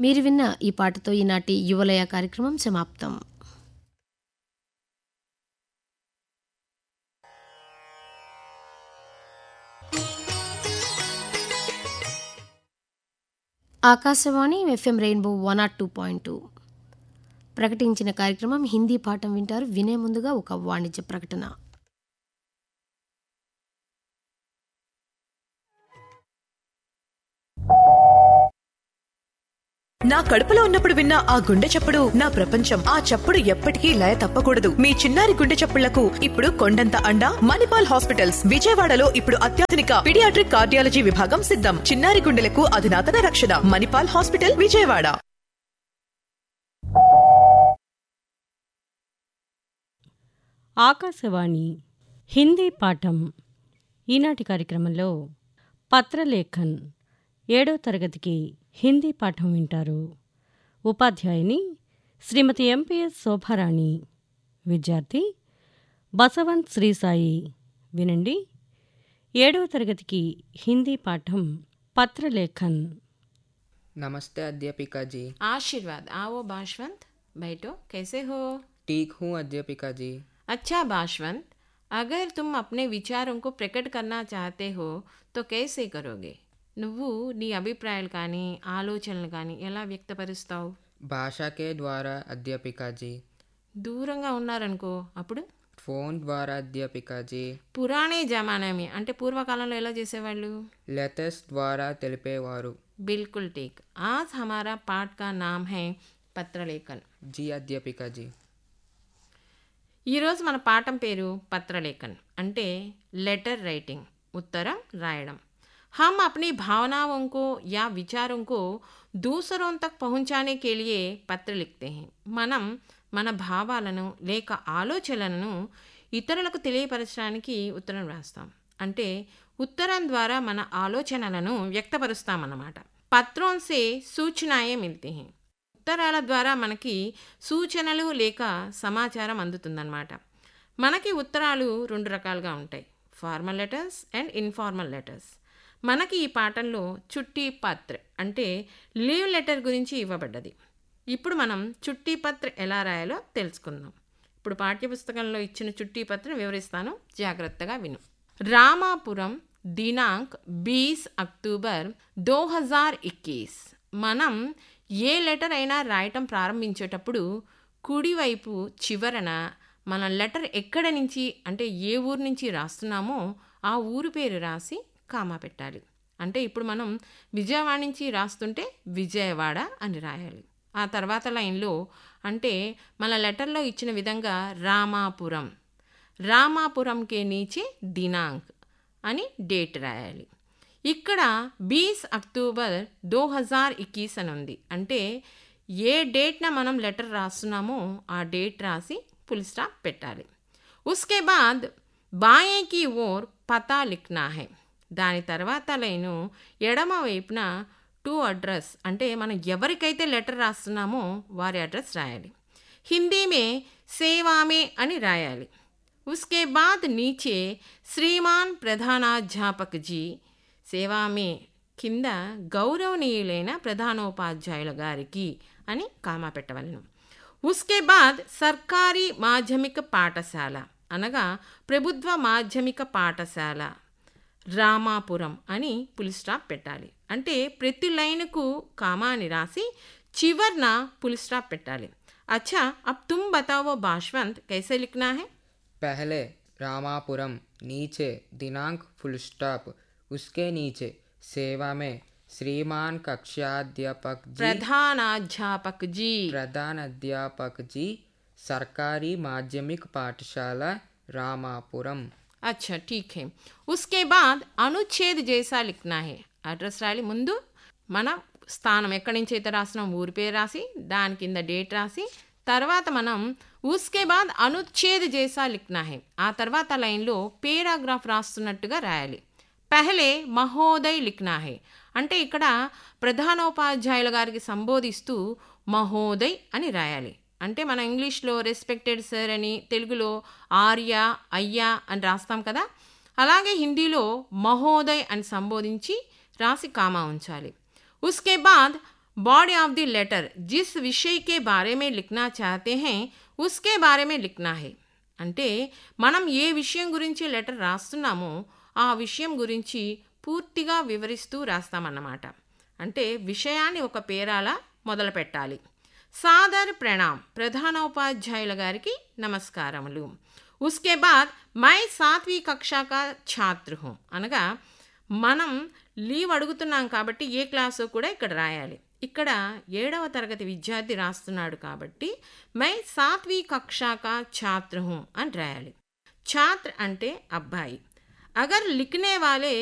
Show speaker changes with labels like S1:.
S1: మీరు విన్న ఈ పాటతో ఈనాటి యువలయ కార్యక్రమం సమాప్తం Akashvani FM rainbow one nought two point two ప్రకటించిన కార్యక్రమం హిందీ పాఠం వింటారు వినే ముందుగా ఒక వాణిజ్య ప్రకటన
S2: నా కడుపులో ఉన్నప్పుడు విన్న ఆ గుండె చప్పుడు నా ప్రపంచం ఆ చప్పుడు ఎప్పటికీ లయ తప్పకూడదు మీ చిన్నారి గుండె చప్పుళ్లకు ఇప్పుడు కొండంత అండ మణిపాల్ హాస్పిటల్స్ విజయవాడలో ఇప్పుడు అత్యాధునిక పిడియాట్రిక్ కార్డియాలజీ విభాగం సిద్ధం చిన్నారి గుండెలకు అధునాతన రక్షణ మణిపాల్ హాస్పిటల్ విజయవాడ
S3: ఆకాశవాణి హిందీ పాఠం ఈనాటి కార్యక్రమంలో పత్రలేఖన్ ఏడో తరగతికి హిందీ పాఠం వింటారు ఉపాధ్యాయుని శ్రీమతి ఎంపీఎస్ శోభారాణి విద్యార్థి బసవంత్ శ్రీసాయి వినండి ఏడవ తరగతికి హిందీ పాఠం పత్రలేఖన్
S4: नमस्ते अध्यापिका जी
S5: आशीर्वाद आओ बाशवंत बैठो कैसे हो
S4: ठीक हूँ अध्यापिका जी
S5: अच्छा बाशवंत अगर तुम अपने विचारों को प्रकट करना चाहते हो तो कैसे करोगे నువ్వు నీ అభిప్రాయాలు కానీ ఆలోచనలు కానీ ఎలా వ్యక్తపరుస్తావు
S4: భాష के द्वारा अध्यापिका जी
S5: దూరంగా ఉన్నారనుకో అప్పుడు
S4: फोन द्वारा अध्यापिका जी
S5: పురాణే జమానామి అంటే పూర్వకాలంలో ఎలా చేసేవాళ్ళు
S4: लेटेस्ट द्वारा తెలిపేవారు
S5: बिल्कुल ठीक आज हमारा पाठ का नाम है పత్రలేఖన్
S4: जी अध्यापिका जी
S5: ఈరోజు మన పాఠం పేరు పత్రలేఖన్ అంటే లెటర్ రైటింగ్ ఉత్తరం రాయడం हम अपनी भावनाओं को या विचारों को दूसरों तक पहुंचाने के लिए పత్ర लिखते हैं మనం మన భావాలను లేక ఆలోచనలను ఇతరులకు తెలియపరచడానికి ఉత్తరం రాస్తాం అంటే ఉత్తరం ద్వారా మన ఆలోచనలను వ్యక్తపరుస్తామన్నమాట పత్రం సే సూచనాయే మిల్తే హై ఉత్తరాల ద్వారా మనకి సూచనలు లేక సమాచారం అందుతుందన్నమాట మనకి ఉత్తరాలు రెండు రకాలుగా ఉంటాయి formal letters and informal letters మనకి ఈ పాఠంలో చుట్టి పత్ర అంటే లీవ్ లెటర్ గురించి ఇవ్వబడ్డది ఇప్పుడు మనం చుట్టి పత్ర ఎలా రాయాలో తెలుసుకుందాం ఇప్పుడు పాఠ్యపుస్తకంలో ఇచ్చిన చుట్టి పత్రం వివరిస్తాను జాగ్రత్తగా విను రామాపురం దినాంక్ బీస్ అక్టోబర్ దో హజార్ ఇక్కీస్ మనం ఏ లెటర్ అయినా రాయటం ప్రారంభించేటప్పుడు కుడివైపు చివరన మన లెటర్ ఎక్కడ నుంచి అంటే ఏ ఊరు నుంచి రాస్తున్నామో ఆ ఊరు పేరు రాసి కామా పెట్టాలి అంటే ఇప్పుడు మనం విజయవాడ నుంచి రాస్తుంటే విజయవాడ అని రాయాలి ఆ తర్వాత లైన్లో అంటే మన లెటర్లో ఇచ్చిన విధంగా రామాపురం రామాపురంకే నీచే దినాంక్ అని డేట్ రాయాలి ఇక్కడ బీస్ అక్టోబర్ దో హజార్ ఇక్కీస్ అని ఉంది అంటే ఏ డేట్న మనం లెటర్ రాస్తున్నామో ఆ డేట్ రాసి ఫుల్ స్టాప్ పెట్టాలి ఉస్కే బాద్ బాయేకి ఓర్ పతా లిఖనా హై దాని తర్వాత లైను ఎడమ వైపున టు అడ్రస్ అంటే మనం ఎవరికైతే లెటర్ రాస్తున్నామో వారి అడ్రస్ రాయాలి హిందీ మే సేవామే అని రాయాలి उसके बाद नीचे శ్రీమాన్ ప్రధానాధ్యాపక్ జీ సేవామే కింద గౌరవనీయులైన ప్రధానోపాధ్యాయుల గారికి అని కామా పెట్టవలను ఉస్కే బాద్ సర్కారీ మాధ్యమిక పాఠశాల అనగా ప్రభుత్వ మాధ్యమిక పాఠశాల రామాపురం అని పులి స్టాప్ పెట్టాలి అంటే ప్రతి లైన్కు కామాని రాసి చివర్న పులి స్టాప్ పెట్టాలి అచ్చా అబ్ తుమ్ బతావో భాష్వంత్ కైసే లిఖనా హై
S4: पहले रामापुरम नीचे दिनांक फुल स्टॉप उसके नीचे सेवा में श्रीमान कक्षाध्यापक जी
S5: ప్రధానాధ్యాపక్ జీ
S4: प्रधान अध्यापक जी सरकारी माध्यमिक पाठशाला रामापुरम
S5: अच्छा ठीक है उसके बाद అనుచ్ఛేద్ జైసా లిఖనా హే అడ్రస్ రాయాలి ముందు మన స్థానం ఎక్కడి నుంచి అయితే రాసినాం ఊరి పేరు రాసి దాని కింద డేట్ రాసి తర్వాత మనం ఉస్కే బాద్ అనుచ్ఛేద్ జైసా లిఖనా హే ఆ తర్వాత లైన్లో పేరాగ్రాఫ్ రాస్తున్నట్టుగా రాయాలి పెహలే మహోదయ్ లిఖనా హే అంటే ఇక్కడ ప్రధానోపాధ్యాయుల గారికి సంబోధిస్తూ మహోదయ్ అని రాయాలి అంటే మన ఇంగ్లీష్లో రెస్పెక్టెడ్ సార్ అని తెలుగులో ఆర్య అయ్యా అని రాస్తాం కదా అలాగే హిందీలో మహోదయ్ అని సంబోధించి రాసి కామా ఉంచాలి ఉస్కే బాద్ बॉडी ऑफ द लेटर जिस विषय के बारे में लिखना चाहते हैं उसके बारे में लिखना है అంటే మనం ఏ విషయం గురించి లెటర్ రాస్తున్నామో ఆ విషయం గురించి పూర్తిగా వివరిస్తూ రాస్తామన్నమాట అంటే విషయాన్ని ఒక పేరాల మొదలు పెట్టాలి సాదర్ ప్రణామ్ ప్రధానోపాధ్యాయుల గారికి నమస్కారములు ఉస్కే బాద్ మై సాత్వీ కక్షాక ఛాత్ర హూ అనగా మనం లీవ్ అడుగుతున్నాం కాబట్టి ఏ క్లాసో కూడా ఇక్కడ రాయాలి ఇక్కడ ఏడవ తరగతి విద్యార్థి రాస్తున్నాడు కాబట్టి మై సాత్వీ కక్షాక ఛాత్ర హూ అని రాయాలి ఛాత్ర అంటే అబ్బాయి అగర్ లిఖనే వాలే